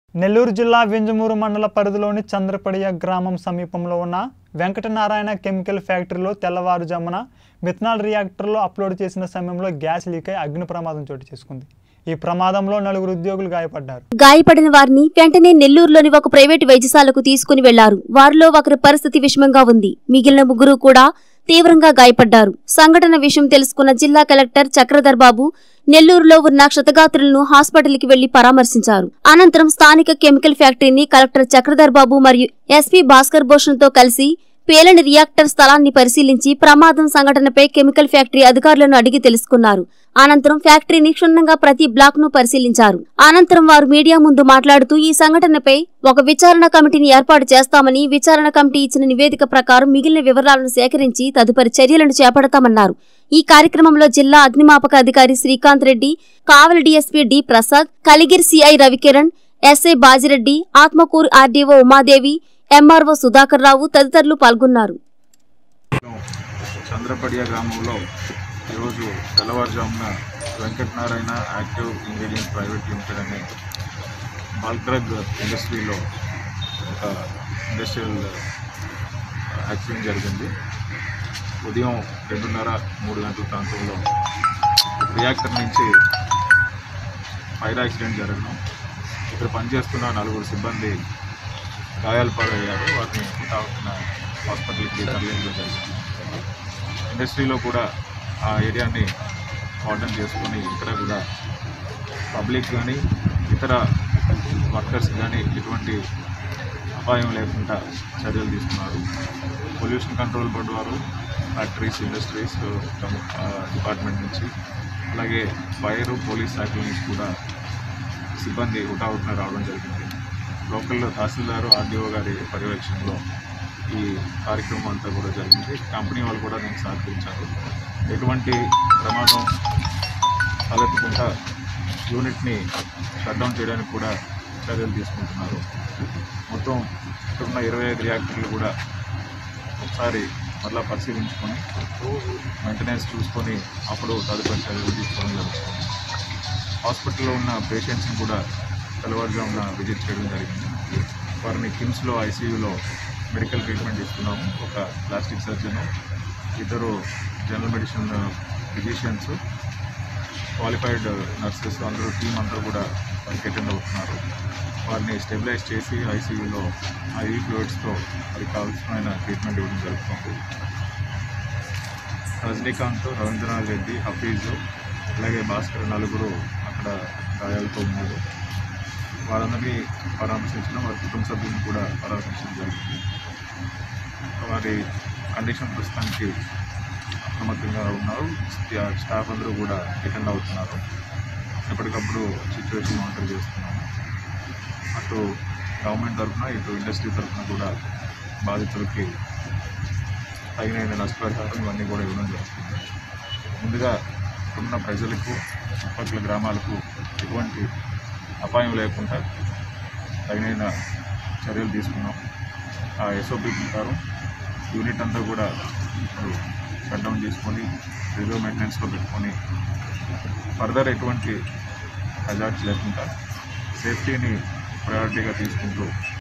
నెల్లూరు జిల్లా వింజమూరు మండల పరిధిలోని చంద్రపడియ గ్రామం సమీపంలో ఉన్న వెంకటనారాయణ కెమికల్ ఫ్యాక్టరీలో తెల్లవారుజామున మిథనాల్ రియాక్టర్లో అప్లోడ్ చేసిన సమయంలో గ్యాస్ లీక్ అయి అగ్ని ప్రమాదం చోటు చేసుకుంది ఈ ప్రమాదంలో నలుగురు ఉద్యోగులు గాయపడ్డారు గాయపడిన వారిని వెంటనే నెల్లూరులోని ఒక ప్రైవేటు వైద్యశాలకు తీసుకుని వెళ్లారు వారిలో ఒకరి పరిస్థితి విషమంగా ఉంది మిగిలిన ముగ్గురు కూడా తీవ్రంగా గాయపడ్డారు సంఘటన విషయం తెలుసుకున్న జిల్లా కలెక్టర్ చక్రధర్ బాబు నెల్లూరులో ఉన్న క్షతగాత్రులను హాస్పిటల్కి వెళ్లి పరామర్శించారు అనంతరం స్థానిక కెమికల్ ఫ్యాక్టరీని కలెక్టర్ చక్రధర్ బాబు మరియు ఎస్పీ భాస్కర్ భూషణ్ తో కలిసి పేలని రియాక్టర్ స్థలాన్ని పరిశీలించి ప్రమాదం సంఘటనపై కెమికల్ ఫ్యాక్టరీ అధికారులను అడిగి తెలుసుకున్నారు అనంతరం ఫ్యాక్టరీని క్షుణ్ణంగా ప్రతి బ్లాక్ ను పరిశీలించారు అనంతరం వారు మీడియా ముందు మాట్లాడుతూ ఈ సంఘటనపై ఒక విచారణ కమిటీని ఏర్పాటు చేస్తామని విచారణ కమిటీ ఇచ్చిన నివేదిక ప్రకారం మిగిలిన వివరాలను సేకరించి తదుపరి చర్యలను చేపడతామన్నారు ఈ కార్యక్రమంలో జిల్లా అగ్నిమాపక అధికారి Srikanth Reddy Kavali DSP D Prasad Kaligiri CI Ravikiran SI Bajireddy Atmakur RDO Umadevi MRO Sudhakar Rao తదితరులు పాల్గొన్నారు చంద్రపడియ గ్రామంలో ఈరోజు తెల్లవారుజామున Venkatanarayana active ingredient private limited అనే బల్క్ డ్రగ్ ఇండస్ట్రీలో ఒక ఇండస్ట్రియల్ యాక్సిడెంట్ జరిగింది ఉదయం రెండున్నర మూడు గంటల ప్రాంతంలో రియాక్టర్ నుంచి ఫైర్ యాక్సిడెంట్ జరగడం ఇక్కడ పనిచేస్తున్న నలుగురు సిబ్బంది గాయాలు పాలయ్యారు వారిని కావాల్సిన హాస్పిటల్కి తరలించడం జరిగింది ఇండస్ట్రీలో కూడా ఆ ఏరియాని కార్డన్ చేసుకొని ఇక్కడ కూడా పబ్లిక్ కానీ ఇతర వర్కర్స్ కానీ ఎటువంటి అపాయం లేకుండా చర్యలు తీసుకున్నారు పొల్యూషన్ కంట్రోల్ బోర్డు వారు ఫ్యాక్టరీస్ ఇండస్ట్రీస్ డిపార్ట్మెంట్ నుంచి అలాగే ఫైర్ పోలీస్ శాఖల నుంచి కూడా సిబ్బంది హుటాహుటిన రావడం జరిగింది లోకల్లో తహసీల్దారు ఆర్డీఓ గారి పర్యవేక్షణలో ఈ కార్యక్రమం అంతా కూడా జరిగింది కంపెనీ వాళ్ళు కూడా దీనికి సహకరించారు ఎటువంటి ప్రమాదం తలెత్తకుండా యూనిట్ని షట్డౌన్ చేయడానికి కూడా చర్యలు తీసుకుంటున్నారు మొత్తం ఇక్కడ ఉన్న ఇరవై ఐదు రియాక్టర్లు కూడా ఒకసారి మరలా పరిశీలించుకొని మెయింటెనెన్స్ చూసుకొని అప్పుడు తదుపరి చర్యలు తీసుకోవడం జరుగుతుంది హాస్పిటల్లో ఉన్న పేషెంట్స్ని కూడా తెల్లవారుజామున విజిట్ చేయడం జరిగింది వారిని కిమ్స్లో ఐసీయూలో మెడికల్ ట్రీట్మెంట్ ఇస్తున్నాము ఒక ప్లాస్టిక్ సర్జన్ ఇద్దరు general medicine physicians qualified nurses అందరూ టీం అందరూ కూడా వారికి అటెండ్ అవుతున్నారు వారిని స్టెబిలైజ్ చేసి ఐసీయూలో ఐవీ ఫ్లూయిడ్స్తో వారికి కావాల్సిన ట్రీట్మెంట్ ఇవ్వడం జరుగుతుంది రజనీకాంత్ రవీంద్రనాథ్ రెడ్డి హఫీజు అలాగే భాస్కర్ నలుగురు అక్కడ గాయాలతో ఉన్నారు వారందరినీ పరామర్శించడం వారి కుటుంబ సభ్యులను కూడా పరామర్శించడం జరిగింది వారి కండిషన్ ప్రస్తుతానికి అప్రమత్తంగా ఉన్నారు స్టా- స్టాఫ్ అందరూ కూడా అటెండ్ అవుతున్నారు ఎప్పటికప్పుడు సిచ్యువేషన్ మానిటర్ చేస్తున్నాము అటు గవర్నమెంట్ తరఫున ఇటు ఇండస్ట్రీ తరఫున కూడా బాధితులకి తగిన నష్టపరిహారం ఇవన్నీ కూడా ఇవ్వడం జరుగుతుంది ముందుగా ఉన్న ప్రజలకు చుట్టుపక్కల గ్రామాలకు ఎటువంటి అపాయం లేకుండా తగిన చర్యలు తీసుకున్నాం ఆ ఎస్ఓపి ప్రకారం యూనిట్ అంతా కూడా ఇప్పుడు షట్ డౌన్ చేసుకొని రిజర్వ్ మెయింటెనెన్స్లో పెట్టుకొని ఫర్దర్ ఎటువంటి హజార్ట్స్ లేకుండా సేఫ్టీని ప్రయారిటీగా తీసుకుంటూ